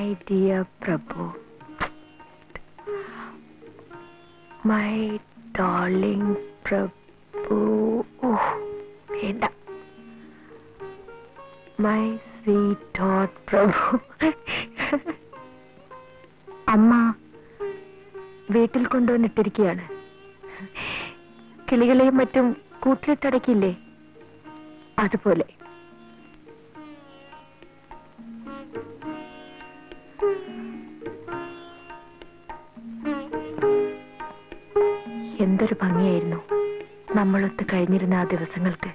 dear Prabhu. My darling Prabhu. Oh, വേണ്ട my sweet hot Prabhu അമ്മ വീട്ടിൽ കൊണ്ടുവന്നിട്ടിരിക്കുകയാണ് കിളികളെയും മറ്റും കൂട്ടിലിട്ടടക്കില്ലേ അതുപോലെ എന്തൊരു ഭംഗിയായിരുന്നു നമ്മളൊത്ത് കഴിഞ്ഞിരുന്ന ആ ദിവസങ്ങൾക്ക്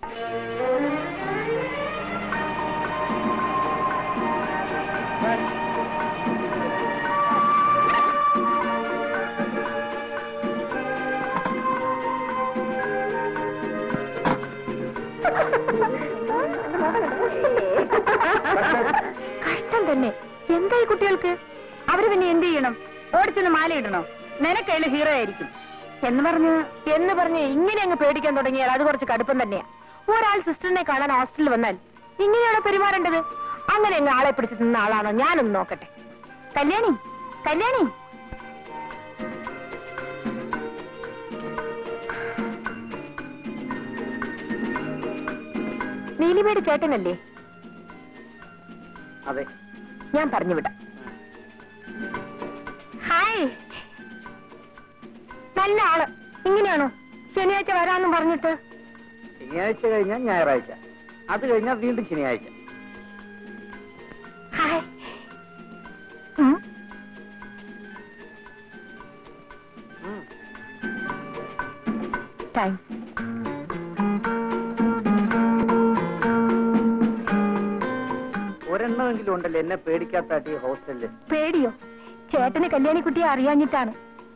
കഷ്ടം തന്നെ എന്തായി കുട്ടികൾക്ക് അവര് പിന്നെ എന്ത് ചെയ്യണം ഓടിച്ചൊന്ന് മാലയിടണോ നിനക്കതിൽ ഹീറോ ആയിരിക്കും എന്ന് പറഞ്ഞ് എന്ന് പറഞ്ഞ് ഇങ്ങനെ അങ്ങ് പേടിക്കാൻ തുടങ്ങിയാൽ അത് കുറച്ച് കടുപ്പം തന്നെയാ ഒരാൾ സിസ്റ്ററിനെ കാണാൻ ഹോസ്റ്റലിൽ വന്നാൽ ഇങ്ങനെയാണോ പെരുമാറേണ്ടത് അങ്ങനെ അങ്ങ് ആളെ പിടിച്ച് നിന്ന ആളാണോ ഞാനൊന്ന് നോക്കട്ടെ കല്യാണി കല്യാണി നീലിമയുടെ ചേട്ടനല്ലേ അതെ ഞാൻ പറഞ്ഞു വിടാം ഹായ് നല്ല ആള് ഇങ്ങനെയാണോ ശനിയാഴ്ച വരാമെന്നും പറഞ്ഞിട്ട് ശനിയാഴ്ച കഴിഞ്ഞാൽ ഞായറാഴ്ച അത് കഴിഞ്ഞാൽ വീണ്ടും ശനിയാഴ്ച ഹായ് ഉം. ഉം. താങ്ക്സ് ഒരെണ്ണമെങ്കിലും ഉണ്ടല്ലോ എന്നെ പേടിക്കാത്താട്ടി ഹോസ്റ്റലില് പേടിയോ ചേട്ടന് കല്യാണിക്കുട്ടിയെ അറിയാഞ്ഞിട്ടാണ്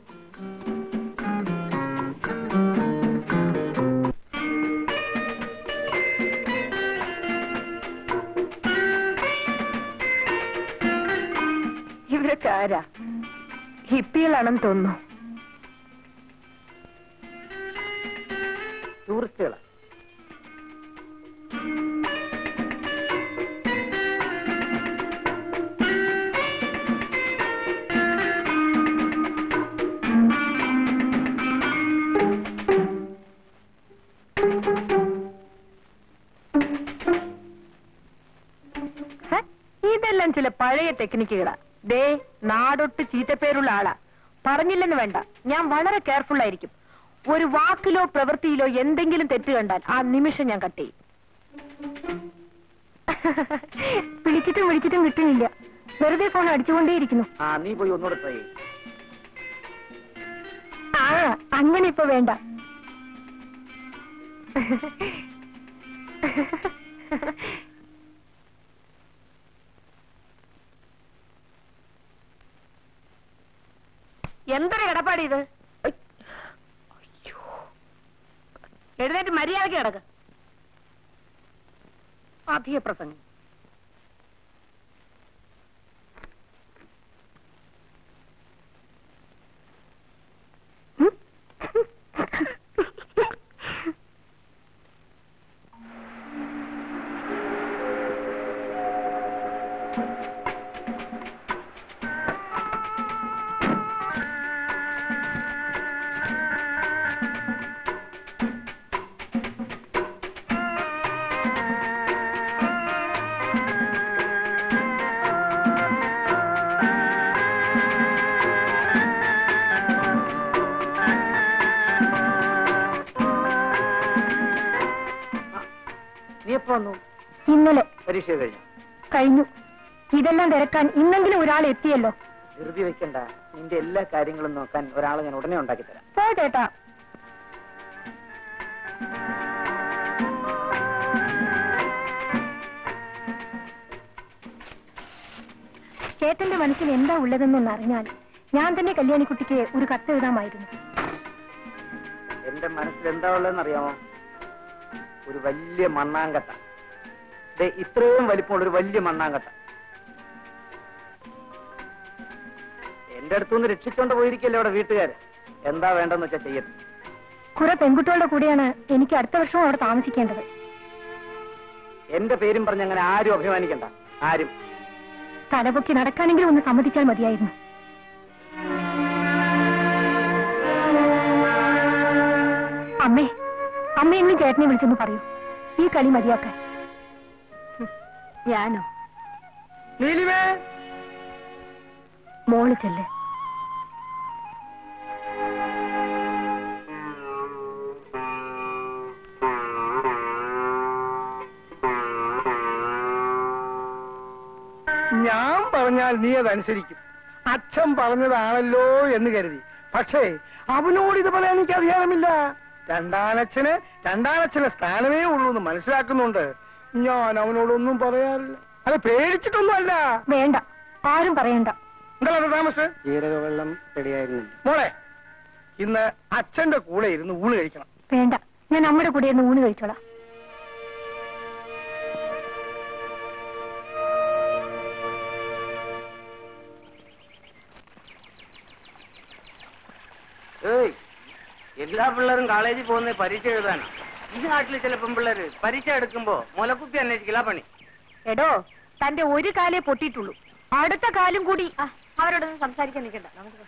ഇവരൊക്കെ ആരാ ഹിപ്പികളാണെന്ന് തോന്നുന്നു ടൂറിസ്റ്റുകളാ ഹെ? ഇതെല്ലാം ചില പഴയ ടെക്നിക്കുകളാ ദേ നാടൊട്ട് ചീത്തപ്പേരുള്ള ആളാ പറഞ്ഞില്ലെന്ന് വേണ്ട ഞാൻ വളരെ കെയർഫുൾ ആയിരിക്കും ഒരു വാക്കിലോ പ്രവൃത്തിയിലോ എന്തെങ്കിലും തെറ്റ് കണ്ടാൽ ആ നിമിഷം ഞാൻ കട്ട് ചെയ്യും വിളിച്ചിട്ടും വിളിച്ചിട്ടും കിട്ടുന്നില്ല വെറുതെ ഫോൺ അടിച്ചുകൊണ്ടേയിരിക്കുന്നു ആ നീ പോയി ഒന്നുകൂടെ ട്രൈ ചെയ്യും ആ അങ്ങനെ ഇപ്പൊ വേണ്ട എന്തൊരു കിടപ്പാടി ഇത് എഴുന്നേറ്റ് മര്യാദക്ക് കിടക്ക് അധിക പ്രസംഗം ഉം? നീ എപ്പോ വന്നു ഇന്നലെ പരീക്ഷ കഴിഞ്ഞു കഴിഞ്ഞു ഇതെല്ലാം തിരക്കാൻ ഇന്നെങ്കിലും ഒരാൾ എത്തിയല്ലോ ധൃതി വെക്കണ്ട നിന്റെ എല്ലാ കാര്യങ്ങളും നോക്കാൻ ഒരാളെ ഞാൻ ഉടനെ ഉണ്ടാക്കി തരാം പോ ചേട്ടാ ചേട്ടന്റെ മനസ്സിൽ എന്താ ഉള്ളതെന്നൊന്ന് അറിഞ്ഞാൽ ഞാൻ തന്നെ കല്യാണിക്കുട്ടിക്ക് ഒരു കത്ത് എഴുതാമായിരുന്നു എന്റെ മനസ്സിൽ എന്താ ഉള്ളതെന്ന് അറിയാമോ ഒരു വലിയ മണ്ണാങ്കട്ട ദേ ഇത്രയും വലിപ്പമുള്ള ഒരു വലിയ മണ്ണാങ്കട്ട എന്റെ അടുത്തുനിന്ന് രക്ഷിച്ചോണ്ട് പോയിരിക്കല്ലേ അവിടെ വീട്ടുകാര് എന്താ വേണ്ടെന്ന് വെച്ചാ ചെയ്യട്ടെ കുറെ പെൺകുട്ടികളുടെ കൂടെയാണ് എനിക്ക് അടുത്ത വർഷവും അവിടെ താമസിക്കേണ്ടത് എന്റെ പേരും പറഞ്ഞ് അങ്ങനെ ആരും അഭിമാനിക്കണ്ട ആരും തലപൊക്കി നടക്കാനെങ്കിലും ഒന്ന് സമ്മതിച്ചാൽ മതിയായിരുന്നു അമ്മേ അമ്മയെങ്കിലും ചേട്ടനെ വിളിച്ചൊന്ന് പറയൂ ഈ കളി മതിയാക്കാൻ ഹും, ഞാനോ നീലിമേ മോള് ചെല്ല് ഞാൻ പറഞ്ഞാൽ നീ അതനുസരിക്കും അച്ഛൻ പറഞ്ഞതാണല്ലോ എന്ന് കരുതി പക്ഷേ അവനോട് ഇത് പറയാൻ എനിക്ക് അധികാരമില്ല രണ്ടാനച്ഛന് രണ്ടാനച്ഛന് സ്ഥാനമേ ഉള്ളൂ എന്ന് മനസ്സിലാക്കുന്നുണ്ട് ഞാൻ അവനോടൊന്നും പറയാറില്ല അത് പേടിച്ചിട്ടൊന്നുമല്ല വേണ്ട ആരും പറയണ്ട എന്താ താമസ് ജീരകവെള്ളം റെഡിയായിരുന്നു മോളെ ഇന്ന് അച്ഛന്റെ കൂടെ ഇരുന്ന് ഊണ് കഴിക്കണം വേണ്ട ഞാൻ അമ്മയുടെ കൂടെ ഒന്ന് ഊണ് കഴിച്ചോളാം ഏയ് എല്ലാ പിള്ളേരും കോളേജിൽ പോകുന്ന പരീക്ഷ എഴുതാനാ ഈ നാട്ടിൽ ചില പെൺപിള്ളേര് പരീക്ഷ എടുക്കുമ്പോ മുലക്കുപ്പി അന്വേഷിക്കില്ല പണി എടോ തന്റെ ഒരു കാലേ പൊട്ടിയിട്ടുള്ളൂ അടുത്ത കാലും കൂടി അവരോടൊന്നും സംസാരിക്കാൻ നിൽക്കണ്ട നമുക്ക്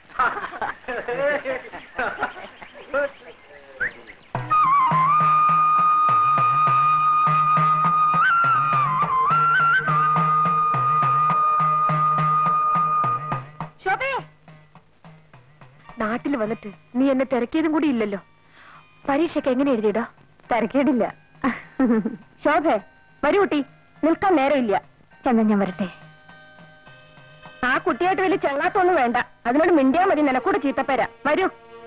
ശോഭേ നാട്ടിൽ വന്നിട്ട് നീ എന്നെ തിരക്കിയതും കൂടി ഇല്ലല്ലോ പരീക്ഷയ്ക്ക് എങ്ങനെ എഴുതിയിടാ തിരക്കേടില്ല ശോഭേ വരൂ കുട്ടി നിൽക്കാൻ നേരമില്ല എന്നാ ഞാൻ വരട്ടെ ആ കുട്ടിയായിട്ട് വലിയ ചെള്ളാത്തൊന്നും വേണ്ട അതിനോട് മിണ്ടിയാ മതി നിനക്കൂടെ ചീത്തപ്പേര വരൂ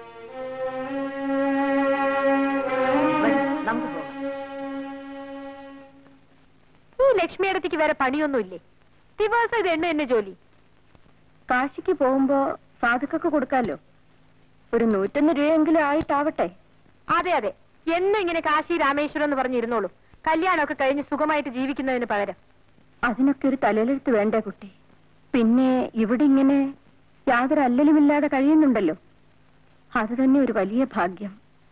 നമുക്ക് പോകാം ഈ ലക്ഷ്മി ഇടത്തേക്ക് വേറെ പണിയൊന്നുമില്ലേ ദിവസം ഇത് എണ്ണ എന്നെ ജോലി കാശിക്ക് പോകുമ്പോ സാധുക്കൊക്കെ കൊടുക്കാലോ ഒരു നൂറ്റൊന്ന് രൂപയെങ്കിലും ആയിട്ടാവട്ടെ അതെ അതെ എന്നും ഇങ്ങനെ കാശി രാമേശ്വരം എന്ന് പറഞ്ഞിരുന്നോളൂ കല്യാണമൊക്കെ കഴിഞ്ഞ് സുഖമായിട്ട് ജീവിക്കുന്നതിന് പകരം അതിനൊക്കെ ഒരു തലയിലെടുത്ത് വേണ്ടേ കുട്ടി പിന്നെ ഇവിടെ ഇങ്ങനെ യാതൊരു അല്ലലുമില്ലാതെ കഴിയുന്നുണ്ടല്ലോ അത് തന്നെ ഒരു വലിയ ഭാഗ്യം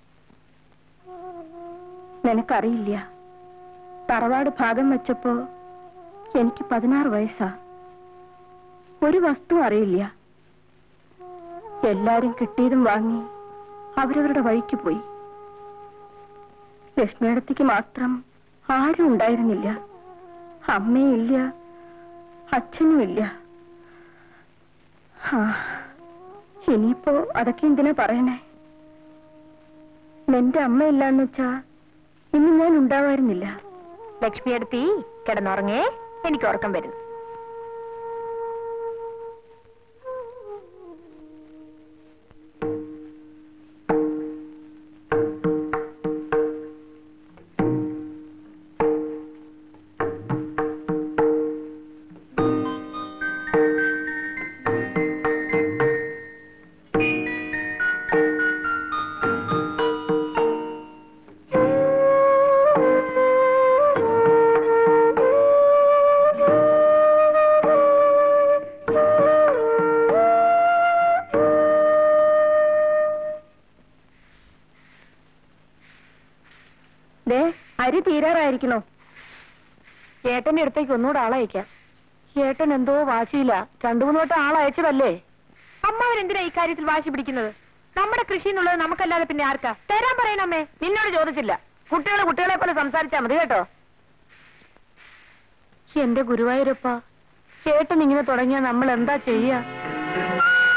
നിനക്കറിയില്ല തറവാട് ഭാഗം വെച്ചപ്പോ എനിക്ക് പതിനാറ് വയസ്സാ ഒരു വസ്തു അറിയില്ല എല്ലാരും കിട്ടിയതും വാങ്ങി അവരവരുടെ വഴിക്ക് പോയി ലക്ഷ്മിയടത്തേക്ക് മാത്രം ആരും ഉണ്ടായിരുന്നില്ല അമ്മയില്ല അച്ഛനുമില്ല ആ, ഇനിയിപ്പോ അതൊക്കെ എന്തിനാ പറയണേ നിന്റെ അമ്മയില്ലാന്ന് വെച്ചാ ഇന്ന് ഞാൻ ഉണ്ടാവായിരുന്നില്ല ലക്ഷ്മി അടുത്തി കിടന്നുറങ്ങേ എനിക്ക് ഉറക്കം വരുന്നു ദേ അരി തീരാറായിരിക്കണോ ഏട്ടന്റെ അടുത്തേക്ക് ഒന്നുകൂടെ ആളയക്കാം ഏട്ടൻ എന്തോ വാശിയില്ല രണ്ടു മൂന്ന് വട്ടം ആളയച്ചതല്ലേ അമ്മാവരെന്തിനാ ഇക്കാര്യത്തിൽ വാശി പിടിക്കുന്നത് നമ്മുടെ കൃഷി എന്നുള്ളത് നമുക്കല്ലാതെ പിന്നെ ആർക്കാ തരാൻ പറയണമ്മേ നിന്നോട് ചോദിച്ചില്ല കുട്ടികളെ കുട്ടികളെ പോലെ സംസാരിച്ചാ മതി കേട്ടോ എന്റെ ഗുരുവായൂരപ്പ ചേട്ടൻ ഇങ്ങനെ തുടങ്ങിയാ നമ്മൾ എന്താ ചെയ്യാ